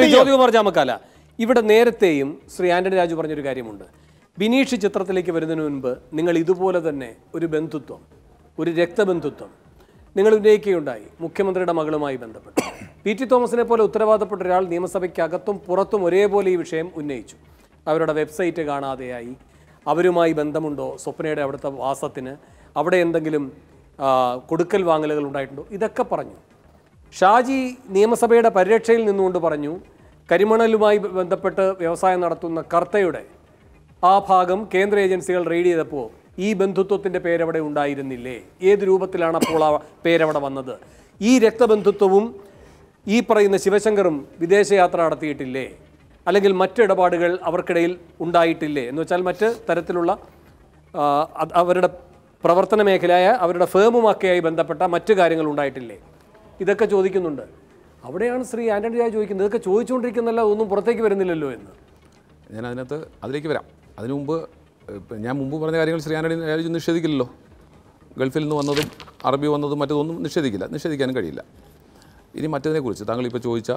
ശ്രീ ചെയ്യാം. ജ്യോതികുമാർ ചാമക്കാല ഇവിടെ നേരത്തെയും ശ്രീ ആന്റണി രാജു പറഞ്ഞൊരു കാര്യമുണ്ട് ബിനീഷ് ചിത്രത്തിലേക്ക് വരുന്നതിന് മുൻപ് നിങ്ങൾ ഇതുപോലെ തന്നെ ഒരു ബന്ധുത്വം ഒരു രക്തബന്ധുത്വം നിങ്ങൾ ഉന്നയിക്കുകയുണ്ടായി മുഖ്യമന്ത്രിയുടെ മകളുമായി ബന്ധപ്പെട്ട് പി ടി തോമസിനെ പോലെ ഉത്തരവാദപ്പെട്ട ഒരാൾ നിയമസഭയ്ക്കകത്തും പുറത്തും ഒരേപോലെ ഈ വിഷയം ഉന്നയിച്ചു അവരുടെ വെബ്സൈറ്റ് കാണാതെയായി അവരുമായി ബന്ധമുണ്ടോ സ്വപ്നയുടെ അവിടുത്തെ വാസത്തിന് അവിടെ എന്തെങ്കിലും ആ, കൊടുക്കൽ വാങ്ങലുകൾ ഉണ്ടായിട്ടുണ്ടോ ഇതൊക്കെ പറഞ്ഞു ഷാജി നിയമസഭയുടെ പരിരക്ഷയിൽ നിന്നുകൊണ്ട് പറഞ്ഞു കരിമണലുമായി ബന്ധപ്പെട്ട് വ്യവസായം നടത്തുന്ന കർത്തയുടെ ആ ഭാഗം കേന്ദ്ര ഏജൻസികൾ റെയ്ഡ് ചെയ്തപ്പോൾ ഈ ബന്ധുത്വത്തിന്റെ പേരവിടെ ഉണ്ടായിരുന്നില്ലേ ഏത് രൂപത്തിലാണ് അപ്പോൾ ആ പേരവിടെ വന്നത് ഈ രക്തബന്ധുത്വവും ഈ പറയുന്ന ശിവശങ്കറും വിദേശയാത്ര നടത്തിയിട്ടില്ലേ അല്ലെങ്കിൽ മറ്റ് ഇടപാടുകൾ അവർക്കിടയിൽ ഉണ്ടായിട്ടില്ലേ എന്ന് വെച്ചാൽ മറ്റ് തരത്തിലുള്ള ആ, അത് അവരുടെ പ്രവർത്തന മേഖലയായ അവരുടെ ഫേമുമൊക്കെയായി ബന്ധപ്പെട്ട മറ്റു കാര്യങ്ങൾ ഉണ്ടായിട്ടില്ലേ ഇതൊക്കെ ചോദിക്കുന്നുണ്ട് അവിടെയാണ് ശ്രീ ആന്റണി രാജ് ചോദിക്കുന്നത് ഇതൊക്കെ ചോദിച്ചുകൊണ്ടിരിക്കുന്നല്ല ഒന്നും പുറത്തേക്ക് വരുന്നില്ലല്ലോ എന്ന് ഞാൻ അതിനകത്ത് അതിലേക്ക് വരാം അതിനു മുമ്പ് ഇപ്പം ഞാൻ മുമ്പ് പറഞ്ഞ കാര്യങ്ങൾ ശ്രീ ആന്റണി രാജു നിഷേധിക്കില്ലല്ലോ ഗൾഫിൽ നിന്ന് വന്നതും അറബി വന്നതും മറ്റതൊന്നും നിഷേധിക്കില്ല നിഷേധിക്കാനും കഴിയില്ല ഇനി മറ്റതിനെക്കുറിച്ച് താങ്കൾ ഇപ്പോൾ ചോദിച്ച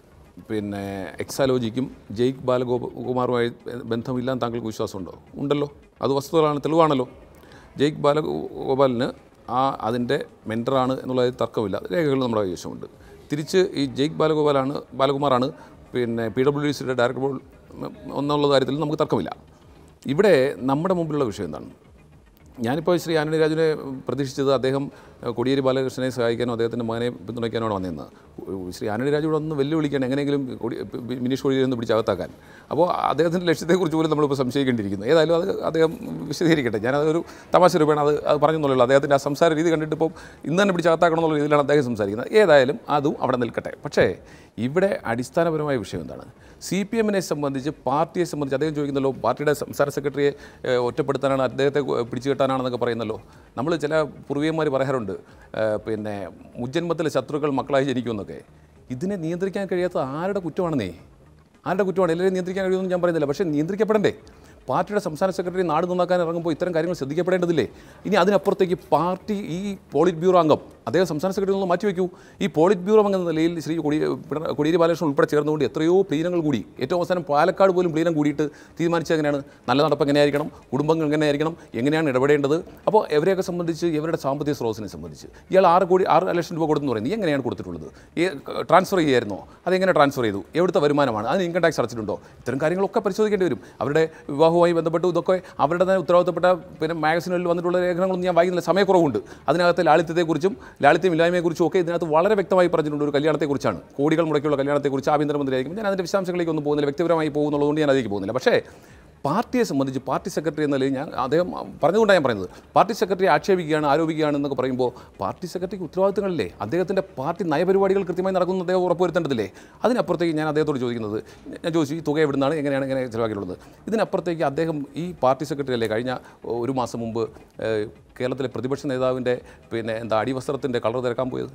പിന്നെ എക്സാലോജിക്കും ജയ്ക്ക് ബാലഗോകുമാറുമായി ബന്ധമില്ലാന്ന് താങ്കൾക്ക് വിശ്വാസമുണ്ടോ ഉണ്ടല്ലോ അത് വസ്തുതകളാണ് തെളിവാണല്ലോ ജയ്ക്ക് ബാലഗോപാലിന് ആ അതിൻ്റെ മെൻറ്ററാണ് എന്നുള്ളതിൽ തർക്കമില്ല രേഖകൾ നമ്മുടെ കൈവശമുണ്ട് തിരിച്ച് ഈ ജയ്ക്ക് ബാലഗോപാലാണ് ബാലകുമാറാണ് പിന്നെ പി ഡബ്ല്യു ഡി സിയുടെ ഡയറക്ടർ ബോർഡ് എന്നുള്ള കാര്യത്തിൽ നമുക്ക് തർക്കമില്ല ഇവിടെ നമ്മുടെ മുമ്പിലുള്ള വിഷയം എന്താണ് ഞാനിപ്പോൾ ശ്രീ ആന്റണി രാജുവിനെ പ്രതീക്ഷിച്ചത് അദ്ദേഹം ഏഹ്, കോടിയേരി ബാലകൃഷ്ണനെ സഹായിക്കാനോ അദ്ദേഹത്തിൻ്റെ മകനെ പിന്തുണയ്ക്കാനോ വന്നിരുന്നത് ശ്രീ ആന്റണി രാജുവിടെ ഒന്ന് വെല്ലുവിളിക്കാൻ എങ്ങനെയെങ്കിലും കൊടി പി- മിനീഷ് കോടിയേരി ഒന്ന് പിടിച്ചകത്താക്കാൻ അപ്പോൾ അദ്ദേഹത്തിൻ്റെ ലക്ഷ്യത്തെക്കുറിച്ച് പോലും നമ്മളിപ്പോൾ സംശയിക്കേണ്ടിയിരിക്കുന്നു ഏതായാലും അത് അദ്ദേഹം വിശദീകരിക്കട്ടെ ഞാനതൊരു തമാശ രൂപയാണ് അത് അത് പറഞ്ഞെന്നുള്ളൂ അദ്ദേഹത്തിൻ്റെ ആ സംസാര രീതി കണ്ടിട്ട് ഇപ്പോൾ ഇന്ന് തന്നെ പിടിച്ചകത്താക്കണം എന്നുള്ള രീതിയിലാണ് അദ്ദേഹം സംസാരിക്കുന്നത് ഏതായാലും അതും അവിടെ നിൽക്കട്ടെ പക്ഷേ ഇവിടെ അടിസ്ഥാനപരമായ വിഷയം എന്താണ് സി പി എമ്മിനെ സംബന്ധിച്ച് പാർട്ടിയെ സംബന്ധിച്ച് അദ്ദേഹം ചോദിക്കുന്നല്ലോ പാർട്ടിയുടെ സംസ്ഥാന സെക്രട്ടറിയെ ഏഹ്, ഒറ്റപ്പെടുത്താനാണ് അദ്ദേഹത്തെ കു- പിടിച്ചു കെട്ടാനാണെന്നൊക്കെ പറയുന്നല്ലോ നമ്മൾ ചില പൂർവികന്മാർ പറയാറുണ്ട് ഏഹ്, പിന്നെ മുജ്ജന്മത്തിലെ ശത്രുക്കൾ മക്കളായി ജനിക്കുമെന്നൊക്കെ ഇതിനെ നിയന്ത്രിക്കാൻ കഴിയാത്ത ആരുടെ കുറ്റമാണെന്നേ ആരുടെ കുറ്റമാണ് എല്ലാവരും നിയന്ത്രിക്കാൻ കഴിയുമെന്ന് ഞാൻ പറയുന്നില്ല പക്ഷേ നിയന്ത്രിക്കപ്പെടണ്ടേ പാർട്ടിയുടെ സംസ്ഥാന സെക്രട്ടറി നാട് നന്നാക്കാൻ ഇറങ്ങുമ്പോൾ ഇത്തരം കാര്യങ്ങൾ ശ്രദ്ധിക്കപ്പെടേണ്ടതില്ലേ ഇനി അതിനപ്പുറത്തേക്ക് പാർട്ടി ഈ പോളിറ്റ് ബ്യൂറോ അംഗം അദ്ദേഹം സംസ്ഥാന സെക്രട്ടറി ഒന്ന് മാറ്റിവെക്കൂ ഈ പോളിറ്റ് ബ്യൂറോ അംഗം എന്ന നിലയിൽ ശ്രീ കൊടി പിണ- കോടിയേരി ബാലകൃഷ്ണൻ ഉൾപ്പെടെ ചേർന്നുകൊണ്ട് എത്രയോ പ്ലീനങ്ങൾ കൂടി ഏറ്റവും അവസാനം പാലക്കാട് പോലും പ്ലീനം കൂടിയിട്ട് തീരുമാനിച്ചത് എങ്ങനെയാണ് നല്ല നടപ്പ് എങ്ങനെയായിരിക്കണം കുടുംബങ്ങൾ എങ്ങനെയായിരിക്കണം എങ്ങനെയാണ് ഇടപെടേണ്ടത് അപ്പോൾ ഇവരെയൊക്കെ സംബന്ധിച്ച് ഇവരുടെ സാമ്പത്തിക സ്രോതസ്സിനെ സംബന്ധിച്ച് ഇയാൾ ആറ് കോടി ആറ് ലക്ഷം രൂപ കൊടുത്തെന്ന് പറയുന്നത് എങ്ങനെയാണ് കൊടുത്തിട്ടുള്ളത് ഈ ട്രാൻസ്ഫർ ചെയ്യായിരുന്നോ അതെങ്ങനെ ട്രാൻസ്ഫർ ചെയ്തു എവിടുത്തെ വരുമാനമാണ് അതിന് ഇൻകം ടാക്സ് അടച്ചിട്ടുണ്ടോ ഇത്തരം കാര്യങ്ങളൊക്കെ പരിശോധിക്കേണ്ടി വരും അവരുടെ വിവാഹവുമായി ബന്ധപ്പെട്ട് ഇതൊക്കെ അവരുടെ തന്നെ ഉത്തരവാദിത്തപ്പെട്ട പിന്നെ മാഗസിനുകളിൽ വന്നിട്ടുള്ള രേഖകളൊന്നും ഞാൻ വായിക്കുന്നില്ല സമയക്കുറവുണ്ട് അതിനകത്ത് ലാളിത്യത്തെക്കുറിച്ചും ലാളിത്യം ഇല്ലായ്മയെക്കുറിച്ചും ഒക്കെ ഇതിനകത്ത് വളരെ വ്യക്തമായി പറഞ്ഞിട്ടുണ്ട് ഒരു കല്യാണത്തെക്കുറിച്ചാണ് കോടികൾ മുടക്കിയുള്ള കല്യാണത്തെക്കുറിച്ച് ആഭ്യന്തരമന്ത്രിയായിരിക്കും ഞാൻ അതിൻ്റെ വിശദാംശങ്ങളിലേക്ക് ഒന്നും പോകുന്നില്ല വ്യക്തിപരമായി പോകുന്നുള്ളതുകൊണ്ട് ഞാൻ അതിലേക്ക് പോകുന്നില്ല പക്ഷേ പാർട്ടിയെ സംബന്ധിച്ച് പാർട്ടി സെക്രട്ടറി എന്ന നിലയിൽ ഞാൻ അദ്ദേഹം പറഞ്ഞുകൊണ്ടാണ് ഞാൻ പറയുന്നത് പാർട്ടി സെക്രട്ടറി ആക്ഷേപിക്കുകയാണ് ആരോപിക്കുകയാണ് എന്നൊക്കെ പറയുമ്പോൾ പാർട്ടി സെക്രട്ടറിക്ക് ഉത്തരവാദിത്തങ്ങളില്ലേ അദ്ദേഹത്തിൻ്റെ പാർട്ടി നയപരിപാടികൾ കൃത്യമായി നടക്കുന്നു അദ്ദേഹം ഉറപ്പുവരുത്തേണ്ടതില്ലേ അതിനപ്പുറത്തേക്ക് ഞാൻ അദ്ദേഹത്തോട് ചോദിക്കുന്നത് ഞാൻ ചോദിച്ചു ഈ തുക എവിടുന്നാണ് എങ്ങനെയാണ് എങ്ങനെ ചിലവാക്കിയിട്ടുള്ളത് ഇതിനപ്പുറത്തേക്ക് അദ്ദേഹം ഈ പാർട്ടി സെക്രട്ടറി അല്ലേ കഴിഞ്ഞ ഒരു മാസം മുമ്പ് ഏഹ്, കേരളത്തിലെ പ്രതിപക്ഷ നേതാവിൻ്റെ പിന്നെ എന്താ അടിവസ്ത്രത്തിൻ്റെ കളർ തിരക്കാൻ പോയത്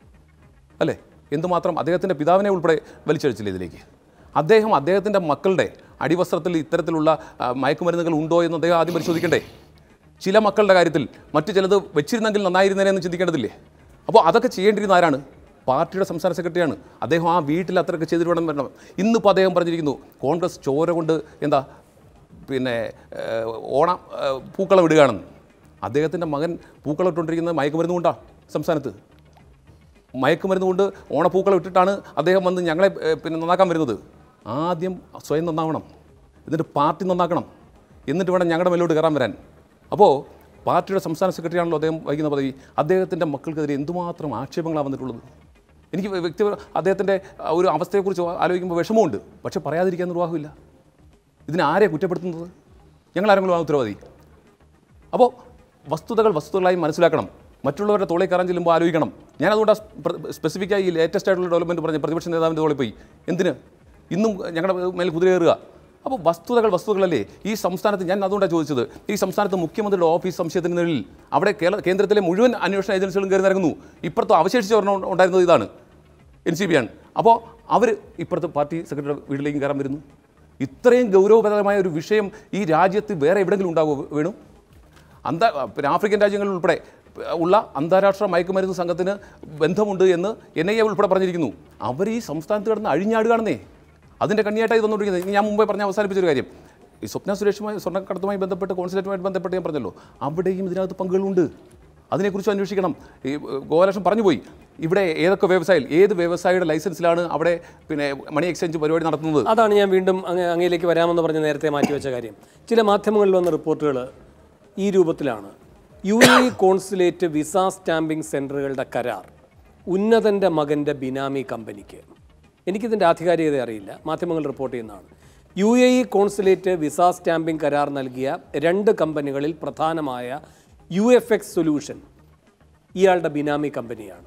അല്ലേ എന്തുമാത്രം അദ്ദേഹത്തിൻ്റെ പിതാവിനെ ഉൾപ്പെടെ വലിച്ചഴിച്ചില്ലേ ഇതിലേക്ക് അദ്ദേഹം അദ്ദേഹത്തിൻ്റെ മക്കളുടെ അടിവസ്ത്രത്തിൽ ഇത്തരത്തിലുള്ള ആ, മയക്കുമരുന്നുകൾ ഉണ്ടോ എന്ന് അദ്ദേഹം ആദ്യം പരിശോധിക്കണ്ടേ ചില മക്കളുടെ കാര്യത്തിൽ മറ്റു ചിലത് വെച്ചിരുന്നെങ്കിൽ നന്നായിരുന്നേനെ എന്ന് ചിന്തിക്കേണ്ടതില്ലേ അപ്പോൾ അതൊക്കെ ചെയ്യേണ്ടിയിരുന്ന ആരാണ് പാർട്ടിയുടെ സംസ്ഥാന സെക്രട്ടറിയാണ് അദ്ദേഹം ആ വീട്ടിൽ അത്രയൊക്കെ ചെയ്തിട്ട് വേണം വരണം ഇന്നിപ്പോൾ അദ്ദേഹം പറഞ്ഞിരിക്കുന്നു കോൺഗ്രസ് ചോര കൊണ്ട് എന്താ പിന്നെ ഏഹ്, ഓണം ഏഹ്, പൂക്കളം ഇടുകയാണെന്ന് അദ്ദേഹത്തിൻ്റെ മകൻ പൂക്കളം ഇട്ടുകൊണ്ടിരിക്കുന്നത് മയക്കുമരുന്ന് കൊണ്ടാണ് സംസ്ഥാനത്ത് മയക്കുമരുന്ന് കൊണ്ട് ഓണപ്പൂക്കളം ഇട്ടിട്ടാണ് അദ്ദേഹം വന്ന് ഞങ്ങളെ ഏഹ്, പിന്നെ നന്നാക്കാൻ വരുന്നത് ആദ്യം സ്വയം നന്നാവണം എന്നിട്ട് പാർട്ടി നന്നാക്കണം എന്നിട്ട് വേണം ഞങ്ങളുടെ മേലോട്ട് കയറാൻ വരാൻ അപ്പോൾ പാർട്ടിയുടെ സംസ്ഥാന സെക്രട്ടറി ആണല്ലോ അദ്ദേഹം വഹിക്കുന്ന പദവി അദ്ദേഹത്തിൻ്റെ മക്കൾക്കെതിരെ എന്തുമാത്രം ആക്ഷേപങ്ങളാണ് വന്നിട്ടുള്ളത് എനിക്ക് വ്യക്തി അദ്ദേഹത്തിൻ്റെ ആ ഒരു അവസ്ഥയെക്കുറിച്ച് ആലോചിക്കുമ്പോൾ വിഷമമുണ്ട് പക്ഷേ പറയാതിരിക്കാൻ നിർവാഹമില്ല ഇതിനെ ആരെ കുറ്റപ്പെടുത്തുന്നത് ഞങ്ങൾ ആരെങ്കിലും ആ ഉത്തരവാദി അപ്പോൾ വസ്തുതകൾ വസ്തുതകളായി മനസ്സിലാക്കണം മറ്റുള്ളവരുടെ തോളിൽ കയറാൻ ചെല്ലുമ്പോൾ ആലോചിക്കണം ഞാൻ അതുകൊണ്ട് സ്പെസിഫിക്കായി ഈ ലേറ്റസ്റ്റ് ആയിട്ടുള്ള ഡെവലപ്മെൻറ്റ് പറഞ്ഞ പ്രതിപക്ഷ നേതാവിൻ്റെ തോളിൽ പോയി എന്തിന് ഇന്നും ഞങ്ങളുടെ മേൽ കുതിര കയറുക അപ്പോൾ വസ്തുതകൾ വസ്തുതകളല്ലേ ഈ സംസ്ഥാനത്ത് ഞാൻ അതുകൊണ്ടാണ് ചോദിച്ചത് ഈ സംസ്ഥാനത്ത് മുഖ്യമന്ത്രിയുടെ ഓഫീസ് സംശയത്തിന് നിഴലിൽ അവിടെ കേരള കേന്ദ്രത്തിലെ മുഴുവൻ അന്വേഷണ ഏജൻസികളും കയറി ഇറങ്ങുന്നു ഇപ്പുറത്ത് അവശേഷിച്ച് ഒരെണ്ണം ഉണ്ടായിരുന്നത് ഇതാണ് എൻ സി ബി ആണ് അപ്പോൾ അവർ ഇപ്പുറത്ത് പാർട്ടി സെക്രട്ടറി വീട്ടിലേക്ക് കയറാൻ വരുന്നു ഇത്രയും ഗൗരവപരമായ ഒരു വിഷയം ഈ രാജ്യത്ത് വേറെ എവിടെയെങ്കിലും ഉണ്ടാവുമോ വേണു അന്താ പിന്നെ ആഫ്രിക്കൻ രാജ്യങ്ങളിൽ ഉൾപ്പെടെ ഉള്ള അന്താരാഷ്ട്ര മയക്കുമരുന്ന് സംഘത്തിന് ബന്ധമുണ്ട് എന്ന് എൻ ഐ എ ഉൾപ്പെടെ പറഞ്ഞിരിക്കുന്നു അവർ ഈ സംസ്ഥാനത്ത് കിടന്ന് അഴിഞ്ഞാടുകയാണെന്നേ അതിൻ്റെ കണ്ണിയായിട്ടായി തന്നുകൊണ്ടിരിക്കുന്നത് ഇനി ഞാൻ മുമ്പേ പറഞ്ഞ അവസാനിപ്പിച്ചൊരു കാര്യം ഈ സ്വപ്ന സുരേഷുമായി സ്വർണ്ണക്കടത്തുമായി ബന്ധപ്പെട്ട് കോൺസുലേറ്റുമായി ബന്ധപ്പെട്ട് ഞാൻ പറഞ്ഞല്ലോ അവിടെയും ഇതിനകത്ത് പങ്കുകളുണ്ട് അതിനെക്കുറിച്ച് അന്വേഷിക്കണം ഈ ഏഹ്, ഗോപാലകൃഷ്ണൻ പറഞ്ഞു പോയി ഇവിടെ ഏതൊക്കെ വ്യവസായം ഏത് വ്യവസായിയുടെ ലൈസൻസിലാണ് അവിടെ പിന്നെ മണി എക്സ്ചേഞ്ച് പരിപാടി നടത്തുന്നത് അതാണ് ഞാൻ വീണ്ടും അങ്ങ് അങ്ങയിലേക്ക് വരാമെന്ന് പറഞ്ഞ് നേരത്തെ മാറ്റിവെച്ച കാര്യം ചില മാധ്യമങ്ങളിൽ വന്ന റിപ്പോർട്ടുകൾ ഈ രൂപത്തിലാണ് U A consulate visa stamping സെൻറ്ററുകളുടെ കരാർ ഉന്നതൻ്റെ മകൻ്റെ ബിനാമി കമ്പനിക്ക് എനിക്കിതിൻ്റെ ആധികാരികത അറിയില്ല മാധ്യമങ്ങൾ റിപ്പോർട്ട് ചെയ്യുന്നതാണ് U A E consulate visa stamping കരാർ നൽകിയ രണ്ട് കമ്പനികളിൽ പ്രധാനമായ യു എഫ് എക്സ് സൊല്യൂഷൻ ഇയാളുടെ ബിനാമി കമ്പനിയാണ്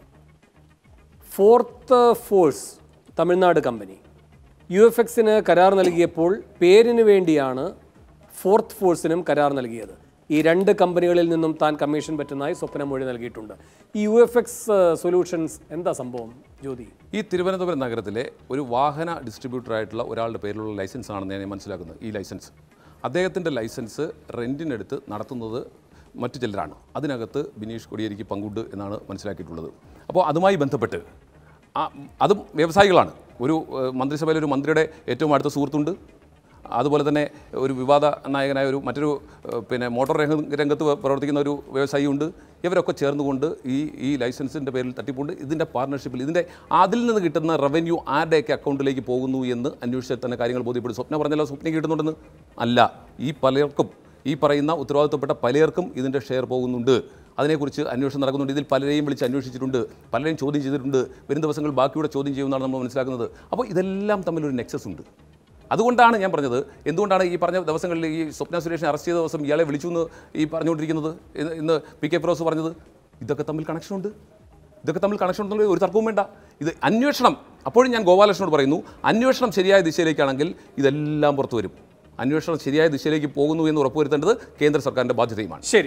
fourth force Tamil Nadu company U F എക്സിന് കരാർ നൽകിയപ്പോൾ പേരിന് വേണ്ടിയാണ് ഫോർത്ത് ഫോഴ്സിനും കരാർ നൽകിയത് ഈ രണ്ട് കമ്പനികളിൽ നിന്നും താൻ കമ്മീഷൻ പറ്റുന്നതായി സ്വപ്ന മൊഴി നൽകിയിട്ടുണ്ട് ഈ യു എഫ് എക്സ് സൊല്യൂഷൻസ് എന്താ സംഭവം ജ്യോതി ഈ തിരുവനന്തപുരം നഗരത്തിലെ ഒരു വാഹന ഡിസ്ട്രിബ്യൂട്ടറായിട്ടുള്ള ഒരാളുടെ പേരിലുള്ള ലൈസൻസ് ആണെന്ന് ഞാൻ മനസ്സിലാക്കുന്നത് ഈ ലൈസൻസ് അദ്ദേഹത്തിൻ്റെ ലൈസൻസ് റെൻറ്റിനെടുത്ത് നടത്തുന്നത് മറ്റു ചിലരാണ് അതിനകത്ത് ബിനീഷ് കൊടിയേരിക്ക് പങ്കുണ്ട് എന്നാണ് മനസ്സിലാക്കിയിട്ടുള്ളത് അപ്പോൾ അതുമായി ബന്ധപ്പെട്ട് ആ അതും വ്യവസായികളാണ് ഒരു ഏഹ്, മന്ത്രിസഭയിലെ ഒരു മന്ത്രിയുടെ ഏറ്റവും അടുത്ത സുഹൃത്തുണ്ട് അതുപോലെ തന്നെ ഒരു വിവാദ നായകനായ ഒരു മറ്റൊരു ഏഹ്, പിന്നെ മോട്ടോർ രംഗ- രംഗത്ത് പ്രവർത്തിക്കുന്ന ഒരു വ്യവസായിയുണ്ട് ഇവരൊക്കെ ചേർന്നുകൊണ്ട് ഈ ഈ ലൈസൻസിൻ്റെ പേരിൽ തട്ടിപ്പുണ്ട് ഇതിൻ്റെ പാർട്ണർഷിപ്പിൽ ഇതിൻ്റെ അതിൽ നിന്ന് കിട്ടുന്ന റവന്യൂ ആരുടെയൊക്കെ അക്കൗണ്ടിലേക്ക് പോകുന്നു എന്ന് അന്വേഷിച്ചാൽ തന്നെ കാര്യങ്ങൾ ബോധ്യപ്പെടും സ്വപ്ന പറഞ്ഞല്ലോ സ്വപ്നം കിട്ടുന്നുണ്ടെന്ന് അല്ല ഈ പലർക്കും ഈ പറയുന്ന ഉത്തരവാദിത്തപ്പെട്ട പലർക്കും ഇതിൻ്റെ ഷെയർ പോകുന്നുണ്ട് അതിനെക്കുറിച്ച് അന്വേഷണം നടക്കുന്നുണ്ട് ഇതിൽ പലരെയും വിളിച്ച് അന്വേഷിച്ചിട്ടുണ്ട് പലരെയും ചോദ്യം ചെയ്തിട്ടുണ്ട് വരും ദിവസങ്ങൾ ബാക്കിയൂടെ ചോദ്യം ചെയ്യുമെന്നാണ് നമ്മൾ മനസ്സിലാക്കുന്നത് അപ്പോൾ ഇതെല്ലാം തമ്മിലൊരു നെക്സസ് ഉണ്ട് അതുകൊണ്ടാണ് ഞാൻ പറഞ്ഞത് എന്തുകൊണ്ടാണ് ഈ പറഞ്ഞ ദിവസങ്ങളിൽ ഈ സ്വപ്ന സുരേഷിനെ അറസ്റ്റ് ചെയ്ത ദിവസം ഇയാളെ വിളിച്ചു എന്ന് ഈ പറഞ്ഞുകൊണ്ടിരിക്കുന്നത് ഇന്ന് ഇന്ന് പി കെ ഫിറോസ് പറഞ്ഞത് ഇതൊക്കെ തമ്മിൽ കണക്ഷൻ ഉണ്ട് ഇതൊക്കെ തമ്മിൽ കണക്ഷൻ ഉണ്ടെങ്കിൽ ഒരു തർക്കവും വേണ്ട ഇത് അന്വേഷണം അപ്പോഴും ഞാൻ ഗോപാലകൃഷ്ണനോട് പറയുന്നു അന്വേഷണം ശരിയായ ദിശയിലേക്കാണെങ്കിൽ ഇതെല്ലാം പുറത്തു വരും അന്വേഷണം ശരിയായ ദിശയിലേക്ക് പോകുന്നു എന്ന് ഉറപ്പുവരുത്തേണ്ടത് കേന്ദ്ര സർക്കാരിൻ്റെ ബാധ്യതയുമാണ് ശരി